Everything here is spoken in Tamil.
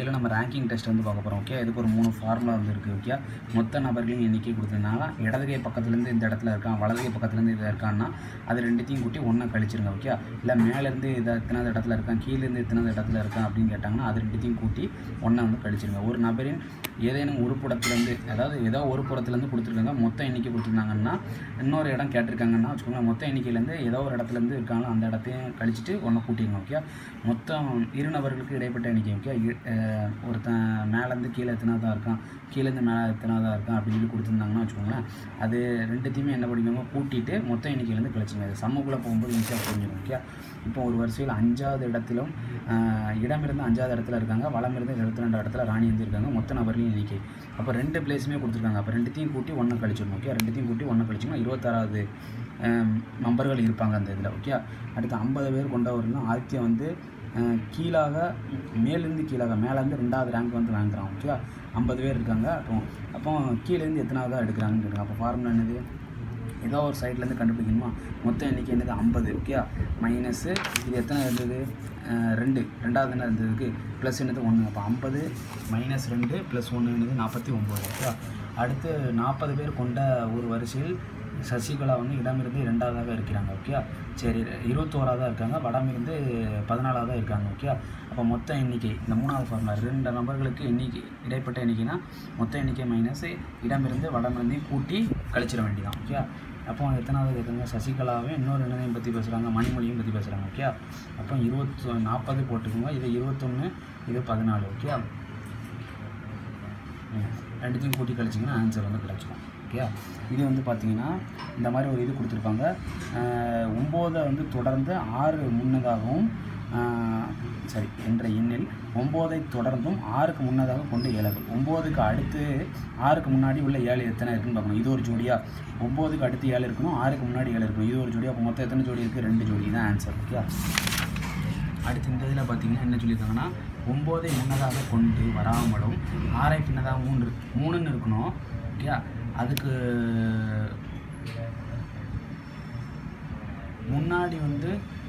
வீடியோவில் நம்ம ரேங்கிங் டெஸ்ட் வந்து பார்க்க போகிறோம் ஓகே இதுக்கு ஒரு மூணு ஃபார்முலா வந்து இருக்குது ஓகே மொத்த நபர்களின் எண்ணிக்கை கொடுத்ததுனால இடதுகை பக்கத்துலேருந்து இந்த இடத்துல இருக்கான் வலதுகை பக்கத்துலேருந்து இதில் இருக்கான்னா அது ரெண்டுத்தையும் கூட்டி ஒன்றா கழிச்சிருங்க ஓகே இல்லை மேலேருந்து இதை எத்தனாவது இடத்துல இருக்கான் கீழேருந்து எத்தனாவது இடத்துல இருக்கான் அப்படின்னு கேட்டாங்கன்னா அது ரெண்டுத்தையும் கூட்டி ஒன்றா வந்து கழிச்சிருங்க ஒரு நபரின் ஏதேனும் ஒரு புறத்துலேருந்து அதாவது ஏதோ ஒரு புறத்துலேருந்து கொடுத்துருக்காங்க மொத்த எண்ணிக்கை கொடுத்துருந்தாங்கன்னா இன்னொரு இடம் கேட்டிருக்காங்கன்னா வச்சுக்கோங்களேன் மொத்த எண்ணிக்கையிலேருந்து ஏதோ ஒரு இடத்துலேருந்து இருக்காங்களோ அந்த இடத்தையும் கழிச்சிட்டு ஒன்று கூட்டிடுங்க ஓகே மொத்தம் இரு நபர்களுக்கு இடைப்பட்ட எண்ணிக்கை ஓகே இ- அஹ் ஒருத்தன் மேலேருந்து கீழே எத்தனாவதாக இருக்கான் கீழேருந்து மேலே எத்தனாவதாக இருக்கான் அப்படின்னு சொல்லி கொடுத்துருந்தாங்கன்னா வச்சுக்கோங்களேன் அது ரெண்டுத்தையுமே என்ன பண்ணிக்கோங்க கூட்டிட்டு மொத்த எண்ணிக்கையிலேருந்து கழிச்சுங்க அது சம்முக்குள்ளே போகும்போது ஈஸியாக புரிஞ்சிடும் ஓகே இப்போ ஒரு வரிசையில் அஞ்சாவது இடத்திலும் ஆஹ், இடமிருந்து அஞ்சாவது இடத்துல இருக்காங்க வளமிருந்து இருபத்தி ரெண்டு இடத்துல ராணி வந்து இருக்காங்க மொத்த நபர்களின் எண்ணிக்கை அப்போ ரெண்டு பிளேஸுமே கொடுத்துருக்காங்க அப்போ ரெண்டுத்தையும் கூட்டி ஒன்று கழிச்சிடணும் ஓகே ரெண்டுத்தையும் கூட்டி ஒன்று கழிச்சோம்னா இருபத்தாறாவது நம்பர்கள் இருப்பாங்க அந்த இதில் ஓகே அடுத்து ஐம்பது பேர் கொண்டவர்னா ஆதித்யம் வந்து அஹ், கீழாக மேலேருந்து கீழாக மேலேருந்து ரெண்டாவது ரேங்க் வந்து வாங்குறான் ஓகே ஐம்பது பேர் இருக்காங்க அப்போ அப்போ கீழேருந்து எத்தனாவதாக எடுக்கிறாங்கன்னு கேட்குறாங்க அப்போ ஃபார்முலா என்னது ஏதோ ஒரு சைட்லேருந்து கண்டுபிடிக்கணுமா மொத்த எண்ணிக்கை என்னது ஐம்பது ஓகே மைனஸு இது எத்தனை இருந்தது அஹ் ரெண்டு ரெண்டாவது என்ன இருந்ததுக்கு ப்ளஸ் என்னது ஒன்று அப்போ ஐம்பது மைனஸ் ரெண்டு ப்ளஸ் ஒன்று என்னது நாற்பத்தி ஒம்பது ஓகே அடுத்து நாற்பது பேர் கொண்ட ஒரு வரிசையில் சசிகலா வந்து இடமிருந்து இரண்டாவதாக இருக்கிறாங்க ஓகே சரி இருபத்தோராவதாக இருக்காங்க வடமிருந்து பதினாலாவதாக இருக்காங்க ஓகே அப்போ மொத்த எண்ணிக்கை இந்த மூணாவது ஃபார்முலா ரெண்டு நபர்களுக்கு எண்ணிக்கை இடைப்பட்ட எண்ணிக்கைனா மொத்த எண்ணிக்கை மைனஸ் இடமிருந்து வடமிருந்தையும் கூட்டி கழிச்சிட வேண்டியதான் ஓகே அப்போ எத்தனாவது இருக்காங்க சசிகலாவையும் இன்னொரு என்னதையும் பற்றி பேசுகிறாங்க மணிமொழியும் பற்றி பேசுகிறாங்க ஓகே அப்போ இருபத்தி நாற்பது போட்டுக்கோங்க இது இருபத்தொன்று இது பதினாலு ஓகே ம். ரெண்டுத்தையும் கூட்டி கழிச்சிங்கன்னா ஆன்சர் வந்து கிடச்சிடும் ஓகே இது வந்து பார்த்தீங்கன்னா இந்த மாதிரி ஒரு இது கொடுத்துருப்பாங்க ஒம்போதை வந்து தொடர்ந்து ஆறு முன்னதாகவும் ஆஹ், சரி என்ற எண்ணில் ஒம்போதை தொடர்ந்தும் ஆறுக்கு முன்னதாக கொண்டு ஏழர்கள் ஒம்போதுக்கு அடுத்து ஆறுக்கு முன்னாடி உள்ள ஏழு எத்தனை இருக்குன்னு பார்க்கணும் இது ஒரு ஜோடியா ஒம்போதுக்கு அடுத்து ஏழு இருக்கணும் ஆறுக்கு முன்னாடி ஏழு இருக்கணும் இது ஒரு ஜோடி அப்போ மொத்தம் எத்தனை ஜோடி இருக்குது ரெண்டு ஜோடி தான் ஆன்சர் ஓகே அடுத்து இந்த இதில் பார்த்தீங்கன்னா என்ன சொல்லியிருக்காங்கன்னா ஒம்போதை முன்னதாக கொண்டு வராமலும் ஆறை பின்னதாக மூன்று மூணுன்னு இருக்கணும் ஓகே அதுக்கு முன்னாடி வந்து